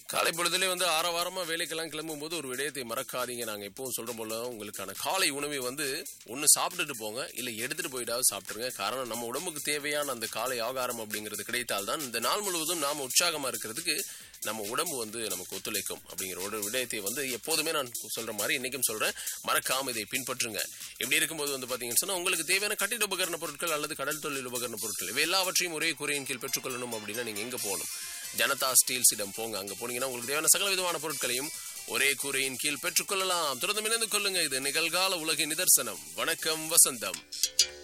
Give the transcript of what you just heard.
காலை பொழுதுல வந்து ஆரவாரமா வேலைக்கெல்லாம் கிளம்பும் போது ஒரு விடயத்தை மறக்காதீங்க நாங்க எப்பவும் சொல்ற போல உங்களுக்கான காலை உணவை வந்து ஒன்னு சாப்பிட்டுட்டு போங்க இல்ல எடுத்துட்டு போயிட்டாவது சாப்பிட்டுருங்க காரணம் நம்ம உடம்புக்கு தேவையான அந்த காலை ஆகாரம் அப்படிங்கிறது கிடைத்தால்தான் இந்த நாள் முழுவதும் நாம உற்சாகமா இருக்கிறதுக்கு நம்ம உடம்பு வந்து நமக்கு ஒத்துழைக்கும் அப்படிங்கிற ஒரு விடயத்தை வந்து எப்போதுமே நான் சொல்ற மாதிரி இன்னைக்கும் சொல்றேன் மறக்காம இதை பின்பற்றுங்க இப்படி இருக்கும்போது வந்து பாத்தீங்கன்னு சொன்னா உங்களுக்கு தேவையான கட்டிட உபகரண பொருட்கள் அல்லது கடல் தொழில் உபகரண பொருட்கள் இவை எல்லாவற்றையும் ஒரே குறையின் கீழ் பெற்றுக்கொள்ளணும் அப்படின்னா நீங்க எங்க போகணும் ஜனதா ஸ்டீல்ஸிடம் போங்க அங்க போனீங்கன்னா உங்களுக்கு தேவையான சகல விதமான பொருட்களையும் ஒரே கூரையின் கீழ் பெற்றுக்கொள்ளலாம் தொடர்ந்து இணைந்து கொள்ளுங்க இது நிகழ்கால உலகின் நிதர்சனம் வணக்கம் வசந்தம்